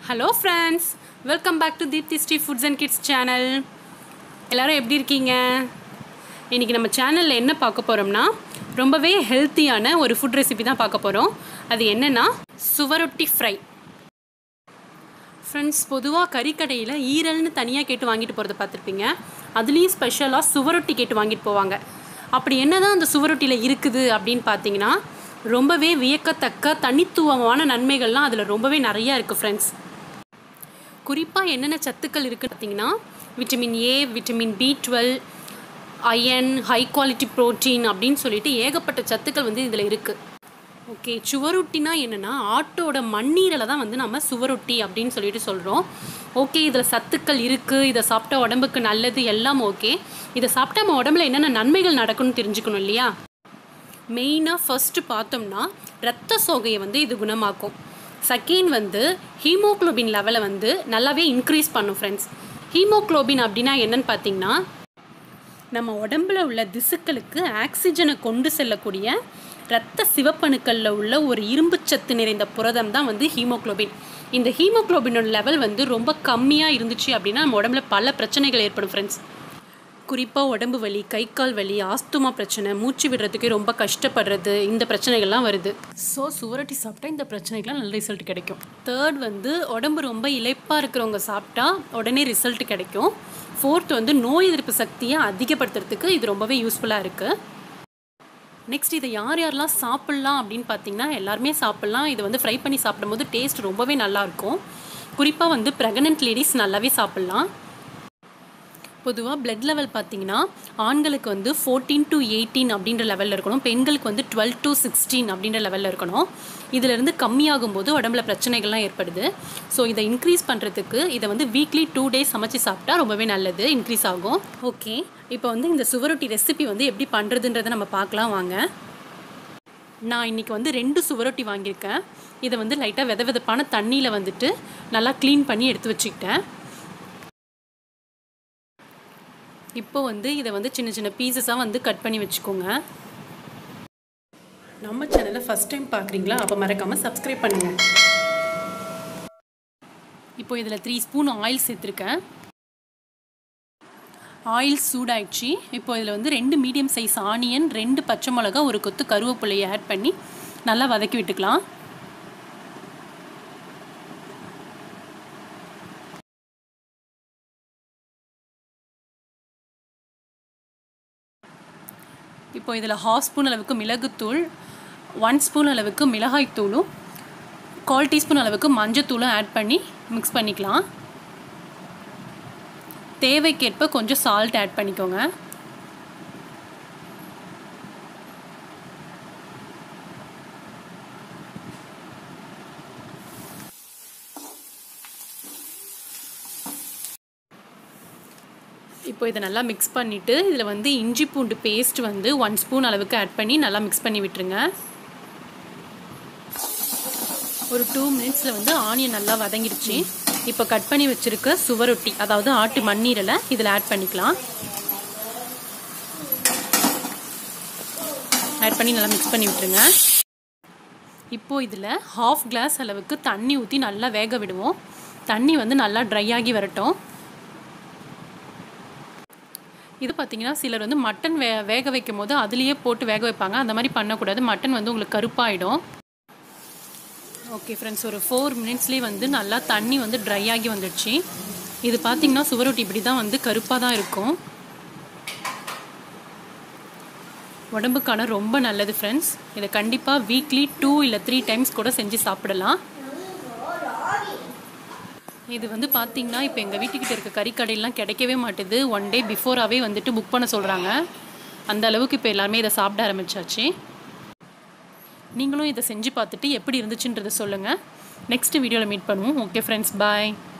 hello friends welcome back to Deepthi Sri foods and kids channel எல்லாரும் எப்படி இருக்கீங்க இன்றைக்கி நம்ம சேனலில் என்ன பார்க்க போகிறோம்னா ரொம்பவே ஹெல்த்தியான ஒரு ஃபுட் ரெசிபி தான் பார்க்க போகிறோம் அது என்னென்னா சுவரொட்டி ஃப்ரை ஃப்ரெண்ட்ஸ் பொதுவாக கறிக்கடையில் ஈரல்னு தனியாக கேட்டு வாங்கிட்டு போகிறத பார்த்துருப்பீங்க அதுலேயும் ஸ்பெஷலாக சுவரொட்டி கேட்டு வாங்கிட்டு போவாங்க அப்படி என்னதான் அந்த சுவரொட்டியில் இருக்குது அப்படின்னு பார்த்தீங்கன்னா ரொம்பவே வியக்கத்தக்க தனித்துவமான நன்மைகள்லாம் அதில் ரொம்பவே நிறையா இருக்குது ஃப்ரெண்ட்ஸ் குறிப்பாக என்னென்ன சத்துக்கள் இருக்குது பார்த்தீங்கன்னா vitamin A vitamin B twelve iron high quality protein அப்படின்னு சொல்லிட்டு ஏகப்பட்ட சத்துக்கள் வந்து இதில் இருக்குது ஓகே சுவரொட்டினா என்னென்னா ஆட்டோட மண்ணீரலை தான் வந்து நம்ம சுவரொட்டி அப்படின்னு சொல்லிட்டு சொல்கிறோம் ஓகே இதில் சத்துக்கள் இருக்குது இதை சாப்பிட்டா உடம்புக்கு நல்லது எல்லாம் ஓகே இதை சாப்பிட்டா நம்ம உடம்புல என்னென்ன நன்மைகள் நடக்கும்னு தெரிஞ்சுக்கணும் இல்லையா மெயினாக ஃபஸ்ட்டு பார்த்தோம்னா ரத்த சோகையை வந்து இது குணமாக்கும் செகண்ட் வந்து ஹீமோக்ளோபின் லெவலை வந்து நல்லாவே இன்க்ரீஸ் பண்ணும் ஃப்ரெண்ட்ஸ் ஹீமோக்ளோபின் அப்படின்னா என்னன்னு பார்த்தீங்கன்னா நம்ம உடம்புல உள்ள திசுக்களுக்கு ஆக்சிஜனை கொண்டு செல்லக்கூடிய இரத்த சிவப்பணுக்களில் உள்ள ஒரு இரும்புச்சத்து நிறைந்த புரதம் தான் வந்து ஹீமோக்ளோபின் இந்த ஹீமோக்ளோபினோட லெவல் வந்து ரொம்ப கம்மியாக இருந்துச்சு அப்படின்னா நம்ம உடம்புல பல பிரச்சனைகள் ஏற்படும் ஃப்ரெண்ட்ஸ் குறிப்பாக உடம்பு வலி கை கால் வலி ஆஸ்துமா பிரச்சனை மூச்சு விடுறதுக்கே ரொம்ப கஷ்டப்படுறது இந்த பிரச்சனைகள்லாம் வருது ஸோ சுவரொட்டி சாப்பிட்டா இந்த பிரச்சனைகள்லாம் நல்ல ரிசல்ட் கிடைக்கும் தேர்ட் வந்து உடம்பு ரொம்ப இளைப்பாக இருக்கிறவங்க சாப்பிட்டா உடனே ரிசல்ட் கிடைக்கும் ஃபோர்த் வந்து நோய் எதிர்ப்பு சக்தியை அதிகப்படுத்துறதுக்கு இது ரொம்பவே யூஸ்ஃபுல்லாக இருக்குது நெக்ஸ்ட் இதை யார் யாரெல்லாம் சாப்பிட்லாம் அப்படின்னு பார்த்தீங்கன்னா எல்லாருமே சாப்பிட்லாம் இது வந்து ஃப்ரை பண்ணி சாப்பிடும்போது டேஸ்ட் ரொம்பவே நல்லாயிருக்கும் குறிப்பாக வந்து ப்ரெக்னென்ட் லேடிஸ் நல்லாவே சாப்பிட்லாம் பொதுவாக பிளட் லெவல் பார்த்தீங்கன்னா ஆண்களுக்கு வந்து ஃபோர்டீன் டு எயிட்டீன் அப்படின்ற லெவலில் இருக்கணும் பெண்களுக்கு வந்து டுவெல் டு சிக்ஸ்டீன் அப்படின்ற லெவலில் இருக்கணும் இதிலிருந்து கம்மியாகும் போது உடம்புல பிரச்சனைகள்லாம் ஏற்படுது ஸோ இதை இன்க்ரீஸ் பண்ணுறதுக்கு இதை வந்து வீக்லி டூ டேஸ் சமைச்சு சாப்பிட்டா ரொம்பவே நல்லது இன்க்ரீஸ் ஆகும் ஓகே இப்போ வந்து இந்த சுவரொட்டி ரெசிபி வந்து எப்படி பண்ணுறதுன்றதை நம்ம பார்க்கலாம் வாங்க நான் இன்றைக்கி வந்து ரெண்டு சுவரொட்டி வாங்கியிருக்கேன் இதை வந்து லைட்டாக வித விதப்பான தண்ணியில் வந்துட்டு நல்லா க்ளீன் பண்ணி எடுத்து வச்சுக்கிட்டேன் இப்போ வந்து இதை வந்து சின்ன சின்ன பீசஸாக வந்து கட் பண்ணி வச்சுக்கோங்க நம்ம சேனலை ஃபஸ்ட் டைம் பார்க்குறீங்களா அப்போ மறக்காமல் சப்ஸ்கிரைப் பண்ணுங்கள் இப்போ இதில் த்ரீ ஸ்பூன் ஆயில் சேர்த்துருக்கேன் ஆயில் சூடாயிடுச்சு இப்போ இதில் வந்து ரெண்டு மீடியம் சைஸ் ஆனியன் ரெண்டு பச்சை மிளகா ஒரு கொத்து கருவேப்பிலையை ஆட் பண்ணி நல்லா வதக்கி விட்டுக்கலாம் இப்போ இதில் ஹாஃப் ஸ்பூன் அளவுக்கு மிளகுத்தூள் ஒன் ஸ்பூன் அளவுக்கு மிளகாய்த்தூளும் கால் டீஸ்பூன் அளவுக்கு மஞ்சத்தூளும் ஆட் பண்ணி மிக்ஸ் பண்ணிக்கலாம் தேவைக்கேற்ப கொஞ்சம் சால்ட் ஆட் பண்ணிக்கோங்க இப்போ இதை நல்லா மிக்ஸ் பண்ணிவிட்டு இதில் வந்து இஞ்சி பூண்டு பேஸ்ட் வந்து ஒன் ஸ்பூன் அளவுக்கு ஆட் பண்ணி நல்லா மிக்ஸ் பண்ணி விட்டுருங்க ஒரு டூ மினிட்ஸில் வந்து ஆனியன் நல்லா வதங்கிடுச்சு இப்போ கட் பண்ணி வச்சுருக்க சுவரொட்டி அதாவது ஆட்டு மண்ணீரலை இதில் ஆட் பண்ணிக்கலாம் ஆட் பண்ணி நல்லா மிக்ஸ் பண்ணி விட்டுருங்க இப்போது இதில் ஹாஃப் கிளாஸ் அளவுக்கு தண்ணி ஊற்றி நல்லா வேக விடுவோம் தண்ணி வந்து நல்லா ட்ரை ஆகி வரட்டும் இது பார்த்தீங்கன்னா சிலர் வந்து மட்டன் வே வேக வைக்கும் போது அதுலேயே போட்டு வேக வைப்பாங்க அந்த மாதிரி பண்ணக்கூடாது மட்டன் வந்து உங்களுக்கு கருப்பாயிடும் ஓகே ஃப்ரெண்ட்ஸ் ஒரு ஃபோர் மினிட்ஸ்லேயே வந்து நல்லா தண்ணி வந்து ட்ரை ஆகி வந்துடுச்சு இது பார்த்தீங்கன்னா சுவரொட்டி இப்படி தான் வந்து கருப்பாக தான் இருக்கும் உடம்புக்கான ரொம்ப நல்லது ஃப்ரெண்ட்ஸ் இதை கண்டிப்பாக வீக்லி டூ இல்லை த்ரீ டைம்ஸ் கூட செஞ்சு சாப்பிடலாம் இது வந்து பார்த்தீங்கன்னா இப்போ எங்கள் வீட்டுக்கிட்ட இருக்க கறிக்கடையெல்லாம் கிடைக்கவே மாட்டுது ஒன் டே பிஃபோராகவே வந்துட்டு புக் பண்ண சொல்கிறாங்க அந்த அளவுக்கு இப்போ எல்லாருமே இதை சாப்பிட ஆரம்பிச்சாச்சு நீங்களும் இதை செஞ்சு பார்த்துட்டு எப்படி இருந்துச்சுன்றதை சொல்லுங்கள் நெக்ஸ்ட் வீடியோவில் மீட் பண்ணுவோம் ஓகே ஃப்ரெண்ட்ஸ் பாய்